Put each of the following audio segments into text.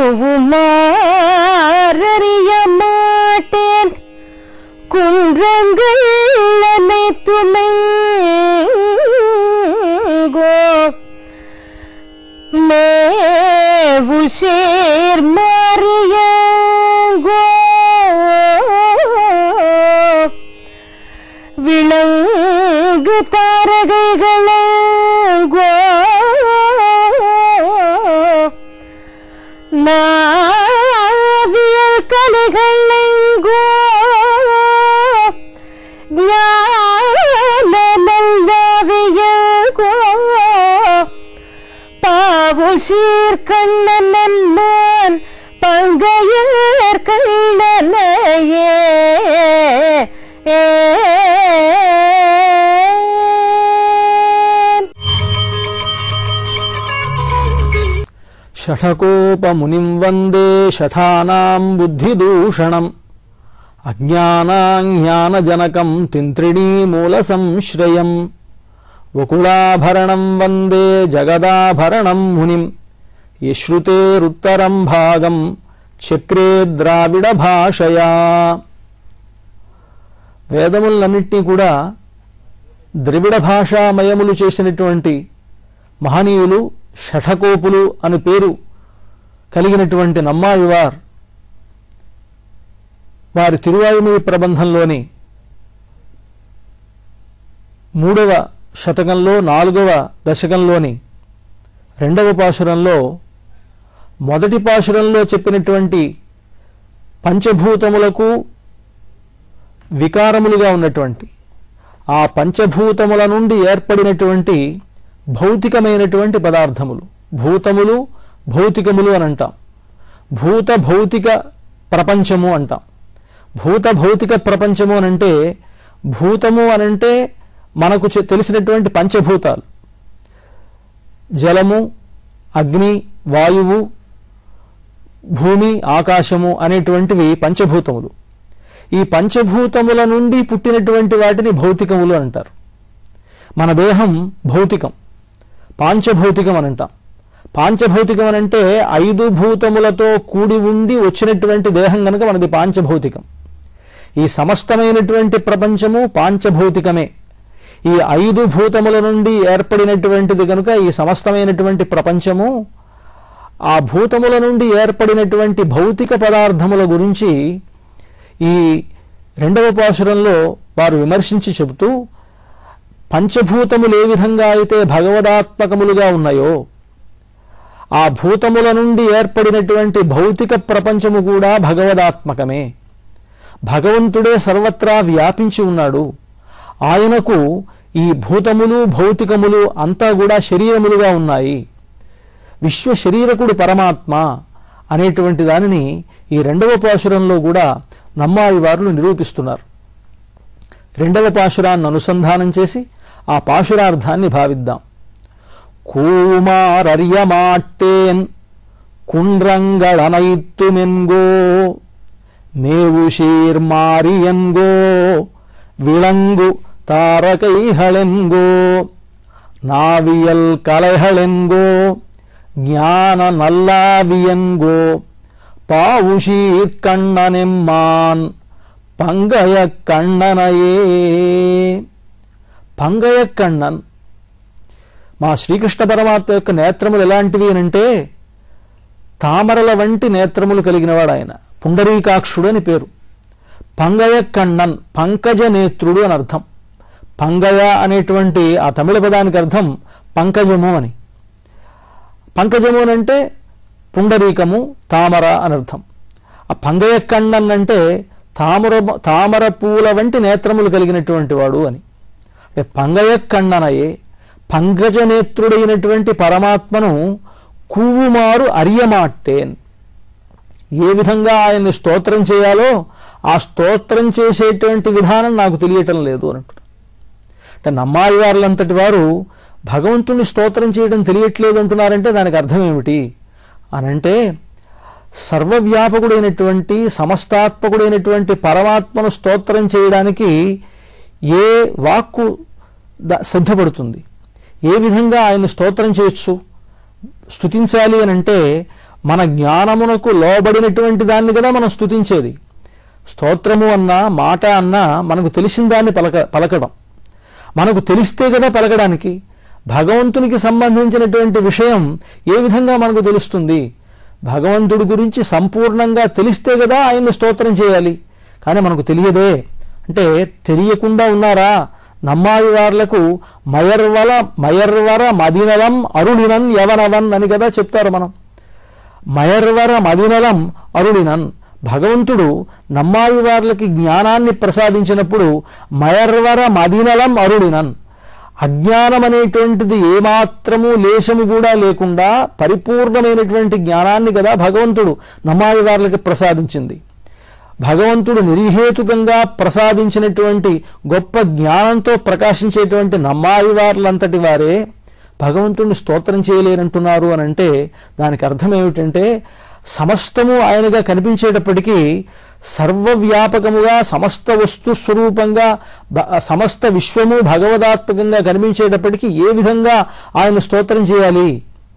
கூவுமாறறிய மாட்டேன் குன்றங்கள் அனைத்துமெங்கோ மேவுசேர் மாறியங்கோ விளங்கு தாரகைகளங்கோ நாவியல் கலைகளெங்கோ ஞானமல்லவியங்கோ பாவுசீர் கண்ணன் நம்மான் பங்கையர் கண்ணனையே షఠకోపమునిం వందే షఠానాం బుద్ధిదూషణం అజ్ఞానాజ్ఞానజనకం తింత్రిణీమూల సంశ్రయం వకుళాభరణం వందే జగదాభరణం మునిం యశ్రుతేరుత్తరం భాగం చక్రే ద్రావిడ భాషయా వేదములన్నింటినీ కూడా ద్రవిడ భాషామయములు చేసినటువంటి మహనీయులు షఠకోపులు అని పేరు కలిగినటువంటి నమ్మాయివార్ వారి తిరువాయుమీ ప్రబంధంలోని మూడవ శతకంలో నాలుగవ దశకంలోని రెండవ పాశురంలో మొదటి పాశురంలో చెప్పినటువంటి పంచభూతములకు వికారములుగా ఉన్నటువంటి ఆ పంచభూతముల నుండి ఏర్పడినటువంటి భౌతికమైనటువంటి పదార్థములు భూతములు భౌతికములు అని అంటాం భూత భౌతిక ప్రపంచము అంటాం భూత భౌతిక ప్రపంచము అనంటే భూతము అనంటే మనకు చె- తెలిసినటువంటి పంచభూతాలు జలము అగ్ని వాయువు భూమి ఆకాశము అనేటువంటివి పంచభూతములు ఈ పంచభూతముల నుండి పుట్టినటువంటి వాటిని భౌతికములు అంటారు మన దేహం భౌతికం పాంచభౌతికం అని అంటాం పాంచభౌతికం అని అంటే ఐదు భూతములతో కూడి ఉండి వచ్చినటువంటి దేహం కనుక మనది పాంచభౌతికం ఈ సమస్తమైనటువంటి ప్రపంచము పాంచభౌతికమే ఈ ఐదు భూతముల నుండి ఏర్పడినటువంటిది కనుక ఈ సమస్తమైనటువంటి ప్రపంచము ఆ భూతముల నుండి ఏర్పడినటువంటి భౌతిక పదార్థముల గురించి ఈ రెండవ పాశురంలో వారు విమర్శించి చెబుతూ పంచభూతములు ఏ విధంగా అయితే భగవదాత్మకములుగా ఉన్నాయో ఆ భూతముల నుండి ఏర్పడినటువంటి భౌతిక ప్రపంచము కూడా భగవదాత్మకమే భగవంతుడే సర్వత్రా వ్యాపించి ఉన్నాడు ఆయనకు ఈ భూతములు భౌతికములు అంతా కూడా శరీరములుగా ఉన్నాయి విశ్వ శరీరకుడు పరమాత్మ అనేటువంటి దానిని ఈ రెండవ పాశురంలో కూడా నమ్మాయి వారులు నిరూపిస్తున్నారు రెండవ పాశురాన్ని అనుసంధానం చేసి ఆ పాశురార్థాన్ని భావిద్దాం கூமாரறியமாட்டேன் குன்றங்களனைத்துமென்கோ மேவுசீர் மாரியன்கோ விளங்கு தாரகைகளென்கோ நாவியல் கலைகளென்கோ ஞான நல்லாவியன்கோ பாவுஷீர் கண்ணனெம்மான் பங்கய கண்ணனையே పంగయ కണ്ണన్ మా శ్రీకృష్ణ పరమాత్మ యొక్క నేత్రములు ఎలాంటివి అని అంటే తామరల వంటి నేత్రములు కలిగినవాడు ఆయన పుండరీకాక్షుడు అని పేరు పంగయ కണ്ണన్ పంకజ నేత్రుడు అని అర్థం పంగయ అనేటువంటి ఆ తమిళ పదానికి అర్థం పంకజము అని పంకజము అని అంటే పుండరీకము తామర అని అర్థం ఆ పంగయ కണ്ണన్ అంటే తామర తామర పూల వంటి నేత్రములు కలిగినటువంటి వాడు అని అంటే పంగయ కണ്ണనయే పంకజ నేత్రుడైనటువంటి పరమాత్మను కూవుమారు అరియమాట్టేన్ ఏ విధంగా ఆయన్ని స్తోత్రం చేయాలో ఆ స్తోత్రం చేసేటువంటి విధానం నాకు తెలియటం లేదు అని అంటున్నారు అంటే నమ్మాయి వారులంతటి వారు భగవంతుని స్తోత్రం చేయడం తెలియట్లేదు అంటున్నారంటే దానికి అర్థం ఏమిటి అనంటే సర్వవ్యాపకుడైనటువంటి సమస్తాత్మకుడైనటువంటి పరమాత్మను స్తోత్రం చేయడానికి ఏ వాక్కు ద- సిద్ధపడుతుంది ఏ విధంగా ఆయన స్తోత్రం చేయొచ్చు స్తుతించాలి అని అంటే మన జ్ఞానమునకు లోబడినటువంటి దాన్ని కదా మనం స్తుతించేది స్తోత్రము అన్నా మాట అన్నా మనకు తెలిసిన దాన్ని పలక పలకడం మనకు తెలిస్తే కదా పలకడానికి భగవంతునికి సంబంధించినటువంటి విషయం ఏ విధంగా మనకు తెలుస్తుంది భగవంతుడి గురించి సంపూర్ణంగా తెలిస్తే కదా ఆయన్ని స్తోత్రం చేయాలి కానీ మనకు తెలియదే అంటే తెలియకుండా ఉన్నారా నమ్మాయి వార్లకు మయర్వల మయర్వర మదినలం అరుణినన్ యవనవన్ అని కదా చెప్తారు మనం మయర్వర మదినలం అరుణినన్ భగవంతుడు నమ్మాయి వార్లకి జ్ఞానాన్ని ప్రసాదించినప్పుడు మయర్వర మదినలం అరుణినన్ అజ్ఞానం అనేటువంటిది ఏమాత్రము లేశము కూడా లేకుండా పరిపూర్ణమైనటువంటి జ్ఞానాన్ని కదా భగవంతుడు నమ్మాయి వార్లకి ప్రసాదించింది భగవంతుడు నిర్హేతుకంగా ప్రసాదించినటువంటి గొప్ప జ్ఞానంతో ప్రకాశించేటువంటి నమ్మాయి వార్లంతటి వారే భగవంతుడిని స్తోత్రం చేయలేనంటున్నారు అని అంటే దానికి అర్థం ఏమిటంటే సమస్తము ఆయనగా కనిపించేటప్పటికీ సర్వవ్యాపకముగా సమస్త వస్తు స్వరూపంగా బ- సమస్త విశ్వము భగవదాత్మకంగా కనిపించేటప్పటికీ ఏ విధంగా ఆయన స్తోత్రం చేయాలి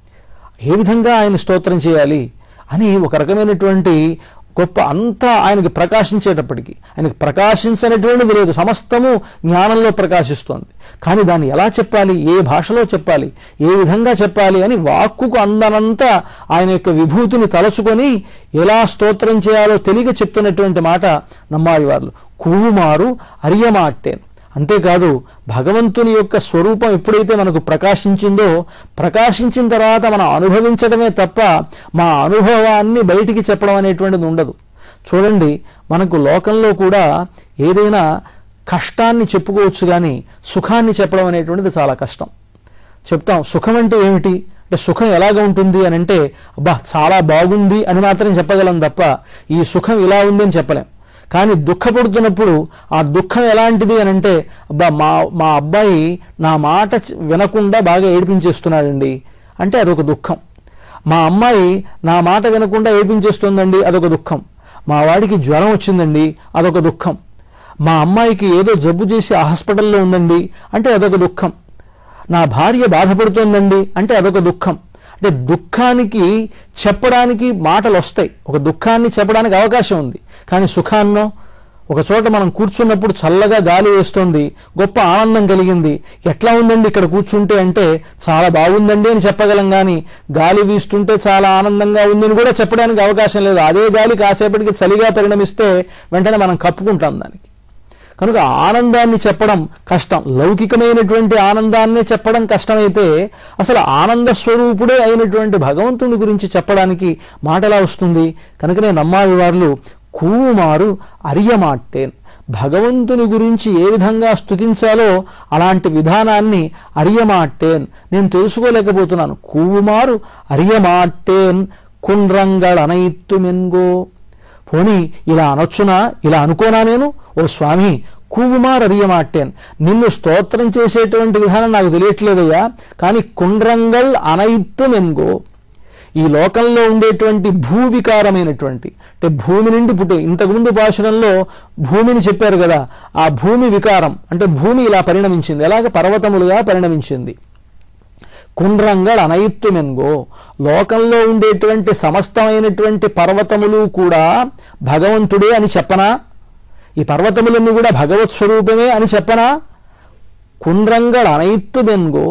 ఏ విధంగా ఆయన స్తోత్రం చేయాలి అని ఒక రకమైనటువంటి గొప్ప అంతా ఆయనకి ప్రకాశించేటప్పటికి ఆయనకి ప్రకాశించనటువంటిది లేదు సమస్తము జ్ఞానంలో ప్రకాశిస్తోంది కానీ దాన్ని ఎలా చెప్పాలి ఏ భాషలో చెప్పాలి ఏ విధంగా చెప్పాలి అని వాక్కుకు అందనంతా ఆయన యొక్క విభూతిని తలచుకొని ఎలా స్తోత్రం చేయాలో తెలియక చెప్తున్నటువంటి మాట నమ్మాలి వాళ్ళు కువుమారు అరియమాట్టేను అంతేకాదు భగవంతుని యొక్క స్వరూపం ఎప్పుడైతే మనకు ప్రకాశించిందో ప్రకాశించిన తర్వాత మనం అనుభవించడమే తప్ప మా అనుభవాన్ని బయటికి చెప్పడం అనేటువంటిది ఉండదు చూడండి మనకు లోకంలో కూడా ఏదైనా కష్టాన్ని చెప్పుకోవచ్చు కానీ సుఖాన్ని చెప్పడం అనేటువంటిది చాలా కష్టం చెప్తాం సుఖం అంటే ఏమిటి అంటే సుఖం ఎలాగ ఉంటుంది అని అంటే అబ్బా చాలా బాగుంది అని మాత్రం చెప్పగలం తప్ప ఈ సుఖం ఇలా ఉంది అని చెప్పలేం కానీ దుఃఖపడుతున్నప్పుడు ఆ దుఃఖం ఎలాంటిది అని అంటే అబ్బా మా మా అబ్బాయి నా మాట చ- వినకుండా బాగా ఏడిపించేస్తున్నాడండి అంటే అదొక దుఃఖం మా అమ్మాయి నా మాట వినకుండా ఏడిపించేస్తుందండి అదొక దుఃఖం మా వాడికి జ్వరం వచ్చిందండి అదొక దుఃఖం మా అమ్మాయికి ఏదో జబ్బు చేసి ఆ హాస్పిటల్లో ఉందండి అంటే అదొక దుఃఖం నా భార్య బాధపడుతోందండి అంటే అదొక దుఃఖం అంటే దుఃఖానికి చెప్పడానికి మాటలు వస్తాయి ఒక దుఃఖాన్ని చెప్పడానికి అవకాశం ఉంది కానీ సుఖాన్నో ఒక చోట మనం కూర్చున్నప్పుడు చల్లగా గాలి వేస్తోంది గొప్ప ఆనందం కలిగింది ఎట్లా ఉందండి ఇక్కడ కూర్చుంటే అంటే చాలా బాగుందండి అని చెప్పగలం కానీ గాలి వీస్తుంటే చాలా ఆనందంగా ఉందని కూడా చెప్పడానికి అవకాశం లేదు అదే గాలి కాసేపటికి చలిగా పరిణమిస్తే వెంటనే మనం కప్పుకుంటాం దానికి కనుక ఆనందాన్ని చెప్పడం కష్టం లౌకికమైనటువంటి ఆనందాన్ని చెప్పడం కష్టమైతే అసలు ఆనంద స్వరూపుడే అయినటువంటి భగవంతుని గురించి చెప్పడానికి మాట ఎలా వస్తుంది కనుకనే నమ్మావి వారు కూమారు అరియమాట్టేన్ భగవంతుని గురించి ఏ విధంగా స్తుతించాలో అలాంటి విధానాన్ని అరియమాట్టేన్ నేను తెలుసుకోలేకపోతున్నాను కూమారు అరియమాట్టేన్ కుండ్రంగళనైత్తు మెన్గో పోనీ ఇలా అనొచ్చునా ఇలా అనుకోనా నేను ఓ స్వామి కూవుమార్ అరియమాట్టేన్ నిన్ను స్తోత్రం చేసేటువంటి విధానం నాకు తెలియట్లేదయ్యా కానీ కుండ్రంగల్ అనయిత్తం ఎన్గో ఈ లోకంలో ఉండేటువంటి భూ వికారమైనటువంటి అంటే భూమి నుండి పుట్టే ఇంతకుముందు భాషణంలో భూమిని చెప్పారు కదా ఆ భూమి వికారం అంటే భూమి ఇలా పరిణమించింది ఎలాగ పర్వతములుగా పరిణమించింది కుండ్రంగల్ అనయిత్తుమెన్గో లోకంలో ఉండేటువంటి సమస్తమైనటువంటి పర్వతములు కూడా భగవంతుడే అని చెప్పనా ఈ పర్వతములన్నీ కూడా భగవత్ స్వరూపమే అని చెప్పనా కుండ్రంగల్ అనయిత్తుమెన్గో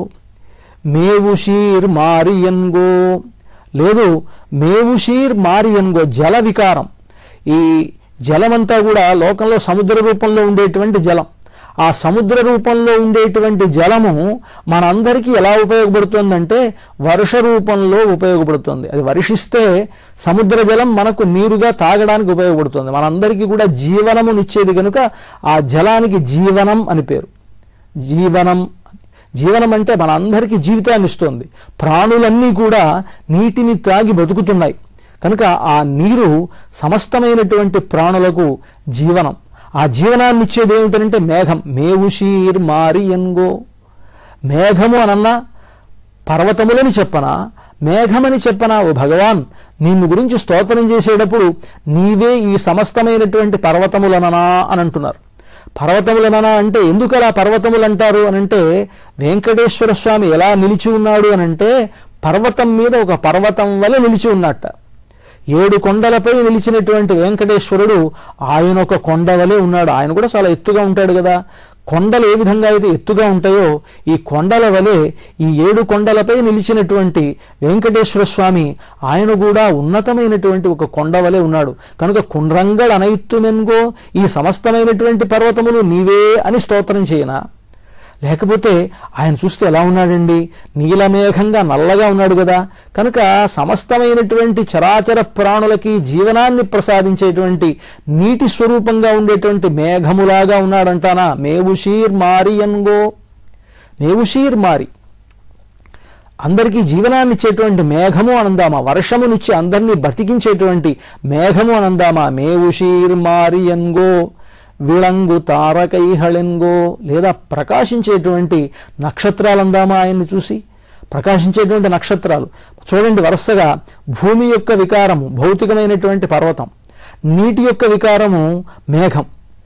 మేవుషీర్ మారియన్గో లేదు మేవుషీర్ మారియన్గో జల వికారం ఈ జలమంతా కూడా లోకంలో సముద్ర రూపంలో ఉండేటువంటి జలం ఆ సముద్ర రూపంలో ఉండేటువంటి జలము మనందరికీ ఎలా ఉపయోగపడుతుందంటే వర్ష రూపంలో ఉపయోగపడుతుంది అది వర్షిస్తే సముద్ర జలం మనకు నీరుగా తాగడానికి ఉపయోగపడుతుంది మనందరికీ కూడా జీవనమునిచ్చేది కనుక ఆ జలానికి జీవనం అని పేరు జీవనం జీవనం అంటే మన అందరికీ జీవితాన్ని ఇస్తుంది ప్రాణులన్నీ కూడా నీటిని తాగి బతుకుతున్నాయి కనుక ఆ నీరు సమస్తమైనటువంటి ప్రాణులకు జీవనం ఆ జీవనాన్ని ఇచ్చేది ఏమిటంటే మేఘం మేవుషీర్ మారి ఎన్గో మేఘము అనన్నా పర్వతములని చెప్పనా మేఘమని చెప్పనా ఓ భగవాన్ నిన్ను గురించి స్తోత్రం చేసేటప్పుడు నీవే ఈ సమస్తమైనటువంటి పర్వతములననా అని అంటున్నారు పర్వతములననా అంటే ఎందుకు అలా పర్వతములు అంటారు అని అంటే వెంకటేశ్వర స్వామి ఎలా నిలిచి ఉన్నాడు అని అంటే పర్వతం మీద ఒక పర్వతం వల్ల నిలిచి ఉన్నట్ట ఏడు కొండలపై నిలిచినటువంటి వెంకటేశ్వరుడు ఆయన ఒక కొండ వలె ఉన్నాడు ఆయన కూడా చాలా ఎత్తుగా ఉంటాడు కదా కొండలు ఏ విధంగా అయితే ఎత్తుగా ఉంటాయో ఈ కొండల వలె ఈ ఏడు కొండలపై నిలిచినటువంటి వెంకటేశ్వర స్వామి ఆయన కూడా ఉన్నతమైనటువంటి ఒక కొండ వలె ఉన్నాడు కనుక కుండ్రంగడ్ అనయిత్తుమెన్గో ఈ సమస్తమైనటువంటి పర్వతములు నీవే అని స్తోత్రం చేయనా లేకపోతే ఆయన చూస్తే ఎలా ఉన్నాడండి నీలమేఘంగా నల్లగా ఉన్నాడు కదా కనుక సమస్తమైనటువంటి చరాచర ప్రాణులకి జీవనాన్ని ప్రసాదించేటువంటి నీటి స్వరూపంగా ఉండేటువంటి మేఘములాగా ఉన్నాడంటానా మేవుషీర్ మారి అన్గో మేవుషీర్ మారి అందరికీ జీవనాన్ని ఇచ్చేటువంటి మేఘము అనందామా వర్షమునిచ్చి అందరినీ బతికించేటువంటి మేఘము అనందామా మేవుషీర్ మారి అన్గో విళంగు తారకైహళెంగో లేదా ప్రకాశించేటువంటి నక్షత్రాలందామా ఆయన్ని చూసి ప్రకాశించేటువంటి నక్షత్రాలు చూడండి వరుసగా భూమి యొక్క వికారము భౌతికమైనటువంటి పర్వతం నీటి యొక్క వికారము మేఘం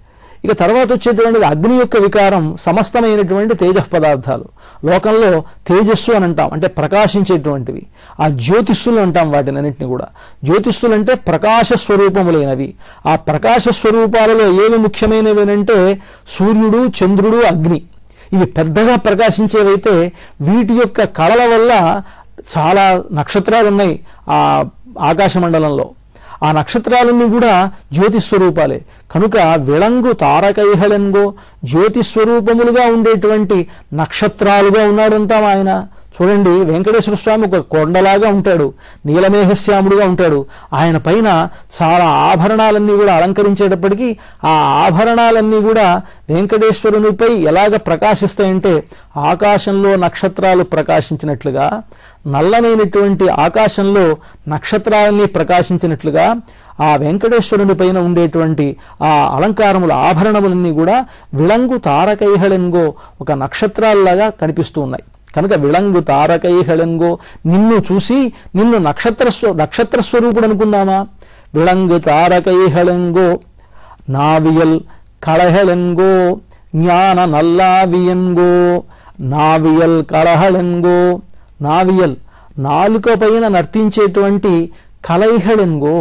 ఇక తర్వాత వచ్చేటువంటిది అగ్ని యొక్క వికారం సమస్తమైనటువంటి తేజ పదార్థాలు లోకంలో తేజస్సు అని అంటాం అంటే ప్రకాశించేటువంటివి ఆ జ్యోతిస్సులు అంటాం వాటిని అన్నింటినీ కూడా జ్యోతిస్సులు అంటే ప్రకాశ స్వరూపములైనవి ఆ ప్రకాశ స్వరూపాలలో ఏవి ముఖ్యమైనవి అంటే సూర్యుడు చంద్రుడు అగ్ని ఇవి పెద్దగా ప్రకాశించేవైతే వీటి యొక్క కళల వల్ల చాలా నక్షత్రాలు ఉన్నాయి ఆ ఆకాశ మండలంలో ఆ నక్షత్రాలన్నీ కూడా జ్యోతి స్వరూపాలే కనుక విళంగు తారకైహళంగో జ్యోతి స్వరూపములుగా ఉండేటువంటి నక్షత్రాలుగా ఉన్నాడంటాం ఆయన చూడండి వెంకటేశ్వర స్వామి ఒక కొండలాగా ఉంటాడు నీలమేఘశ్యాముడుగా ఉంటాడు ఆయన పైన చాలా ఆభరణాలన్నీ కూడా అలంకరించేటప్పటికీ ఆ ఆభరణాలన్నీ కూడా వెంకటేశ్వరునిపై ఎలాగ ప్రకాశిస్తాయంటే ఆకాశంలో నక్షత్రాలు ప్రకాశించినట్లుగా నల్లనైనటువంటి ఆకాశంలో నక్షత్రాలన్నీ ప్రకాశించినట్లుగా ఆ వెంకటేశ్వరుని పైన ఉండేటువంటి ఆ అలంకారముల ఆభరణములన్నీ కూడా విళంగు తారకైహళంగో ఒక నక్షత్రాల్లాగా కనిపిస్తూ ఉన్నాయి కనుక విళంగు తారకైహళంగో నిన్ను చూసి నిన్ను నక్షత్ర స్వ- నక్షత్ర స్వరూపుడు అనుకుందామా విళంగు తారకైహళంగో నావియల్ కళహెళంగో జ్ఞాన నల్లావియన్గో నావియల్ కళహళంగో నావియల్ నాలుక పైన నర్తించేటువంటి కలైహళంగో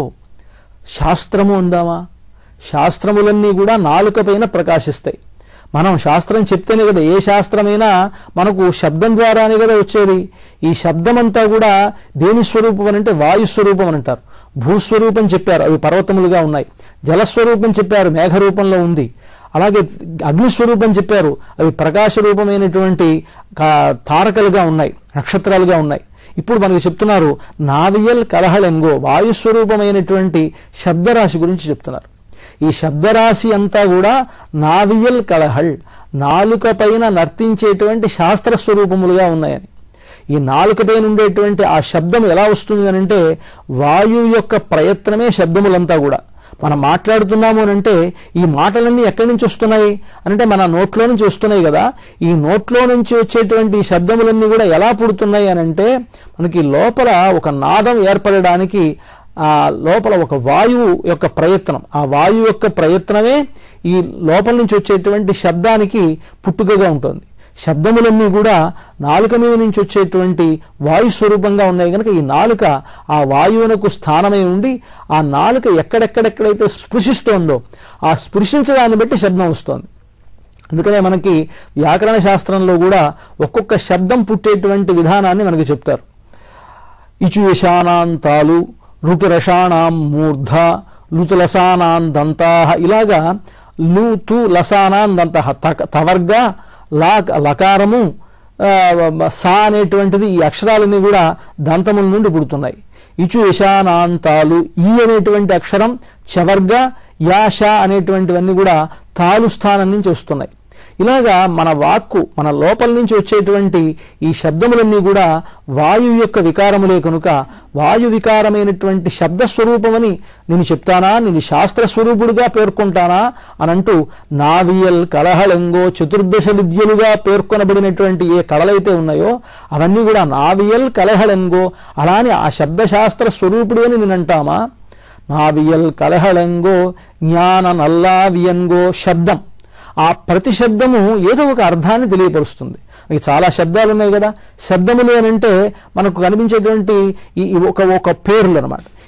శాస్త్రము ఉందామా శాస్త్రములన్నీ కూడా నాలుక పైన ప్రకాశిస్తాయి మనం శాస్త్రం చెప్తేనే కదా ఏ శాస్త్రమైనా మనకు శబ్దం ద్వారానే కదా వచ్చేది ఈ శబ్దం అంతా కూడా దేని స్వరూపం అని అంటే వాయు స్వరూపం అని అంటారు భూస్వరూపం చెప్పారు అవి పర్వతములుగా ఉన్నాయి జలస్వరూపం చెప్పారు మేఘ రూపంలో ఉంది అలాగే అగ్నిస్వరూపం చెప్పారు అవి ప్రకాశ రూపమైనటువంటి కా- తారకలుగా ఉన్నాయి నక్షత్రాలుగా ఉన్నాయి ఇప్పుడు మనకి చెప్తున్నారు నావియల్ కలహళెంగో వాయుస్వరూపమైనటువంటి శబ్దరాశి గురించి చెప్తున్నారు ఈ శబ్దరాశి అంతా కూడా నావియల్ కలహళ్ నాలుక పైన నర్తించేటువంటి శాస్త్ర స్వరూపములుగా ఉన్నాయని ఈ నాలుక పైన ఉండేటువంటి ఆ శబ్దం ఎలా వస్తుంది అని అంటే వాయువు యొక్క ప్రయత్నమే శబ్దములంతా కూడా మనం మాట్లాడుతున్నాము అని అంటే ఈ మాటలన్నీ ఎక్కడి నుంచి వస్తున్నాయి అంటే మన నోట్లో నుంచి వస్తున్నాయి కదా ఈ నోట్లో నుంచి వచ్చేటువంటి ఈ శబ్దములన్నీ కూడా ఎలా పుడుతున్నాయి అని అంటే మనకి లోపల ఒక నాదం ఏర్పడడానికి ఆ లోపల ఒక వాయువు యొక్క ప్రయత్నం ఆ వాయువు యొక్క ప్రయత్నమే ఈ లోపల నుంచి వచ్చేటువంటి శబ్దానికి పుట్టుకగా ఉంటుంది శబ్దములన్నీ కూడా నాలుక మీద నుంచి వచ్చేటువంటి వాయు స్వరూపంగా ఉన్నాయి కనుక ఈ నాలుక ఆ వాయువునకు స్థానమై ఉండి ఆ నాలుక ఎక్కడెక్కడెక్కడైతే స్పృశిస్తోందో ఆ స్పృశించడాన్ని బట్టి శబ్దం వస్తోంది అందుకనే మనకి వ్యాకరణ శాస్త్రంలో కూడా ఒక్కొక్క శబ్దం పుట్టేటువంటి విధానాన్ని మనకి చెప్తారు ఇచు యశానాంతాలు ఋతురషాణాం మూర్ధ లుతులసానాం దంతా ఇలాగా లు తు లసానాం దంత తవర్గ లా లకారము ఆ, సా అనేటువంటిది ఈ అక్షరాలన్నీ కూడా దంతముల నుండి పుడుతున్నాయి ఇచు యశానాంతాలు ఈ అనేటువంటి అక్షరం చవర్గ యాష అనేటువంటివన్నీ కూడా తాలు స్థానం నుంచి వస్తున్నాయి ఇలాగా మన వాక్కు మన లోపల నుంచి వచ్చేటువంటి ఈ శబ్దములన్నీ కూడా వాయువు యొక్క వికారములే కనుక వాయు వికారమైనటువంటి శబ్ద స్వరూపమని నేను చెప్తానా నేను శాస్త్ర స్వరూపుడుగా పేర్కొంటానా అని అంటూ నావియల్ కలహళంగో చతుర్దశ విద్యలుగా పేర్కొనబడినటువంటి ఏ కళలైతే ఉన్నాయో అవన్నీ కూడా నావియల్ కలహళంగో అలానే ఆ శబ్దశాస్త్ర స్వరూపుడు అని నేను అంటామా నావియల్ కలహళంగో జ్ఞాన నల్లావియంగో శబ్దం ఆ ప్రతి శబ్దము ఏదో ఒక అర్థాన్ని తెలియపరుస్తుంది మనకి చాలా శబ్దాలు ఉన్నాయి కదా శబ్దములు అని అంటే మనకు కనిపించేటువంటి ఈ ఈ ఒక ఒక పేర్లు అనమాట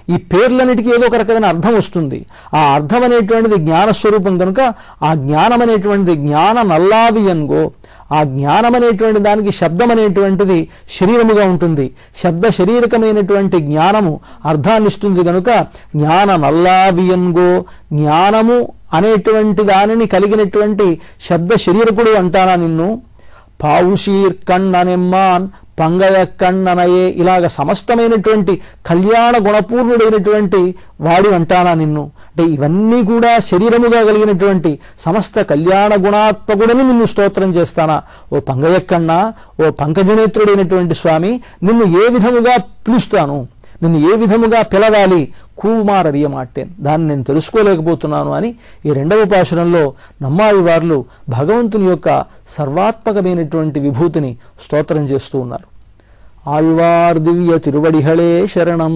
ఈ పేర్లన్నిటికీ ఏదో ఒక రకమైన అర్థం వస్తుంది ఆ అర్థం అనేటువంటిది జ్ఞానస్వరూపం కనుక ఆ జ్ఞానం అనేటువంటిది జ్ఞాన నల్లావియన్గో ఆ జ్ఞానం అనేటువంటి దానికి శబ్దం అనేటువంటిది శరీరముగా ఉంటుంది శబ్ద శరీరకమైనటువంటి జ్ఞానము అర్థాన్ని ఇస్తుంది కనుక జ్ఞాన నల్లావియన్గో జ్ఞానము అనేటువంటి దానిని కలిగినటువంటి శబ్ద శరీరకుడు అంటానా నిన్ను పావుషీర్ కಣ್ಣనెమ్మాన్ పంగయ కಣ್ಣనయే ఇలాగ సమస్తమైనటువంటి కళ్యాణ గుణపూర్ణుడైనటువంటి వాడు అంటానా నిన్ను అంటే ఇవన్నీ కూడా శరీరముగా కలిగినటువంటి సమస్త కళ్యాణ గుణాత్మకుడని నిన్ను స్తోత్రం చేస్తానా ఓ పంగయక్కన్నా ఓ పంకజనేత్రుడైనటువంటి స్వామి నిన్ను ఏ విధముగా పిలుస్తాను నిన్ను ఏ విధముగా పిలవాలి కూమారరియ మాటేన్ దాన్ని నేను తెలుసుకోలేకపోతున్నాను అని ఈ రెండవ పాశురంలో నమ్మాయి వార్లు భగవంతుని యొక్క సర్వాత్మకమైనటువంటి విభూతిని స్తోత్రం చేస్తూ ఉన్నారు ఆళ్వార్ దివ్య తిరువడిహళే శరణం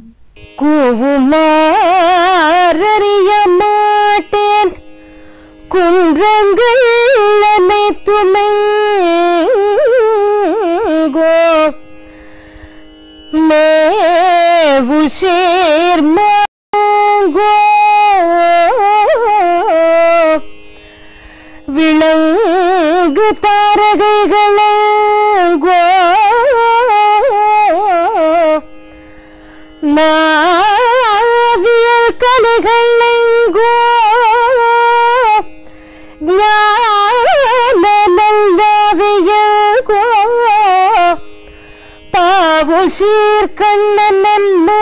கூவுமாறறிய மாட்டேன் குன்றங்கள் அனைத்துமெங்கோ மேவு சேர்மங்கோ விளங்கு தாரகைகளங்கோ நாவியல் கலைகளெங்கோ ஞான நல்லவியல்கோ பாவு சீர்கண்ணன்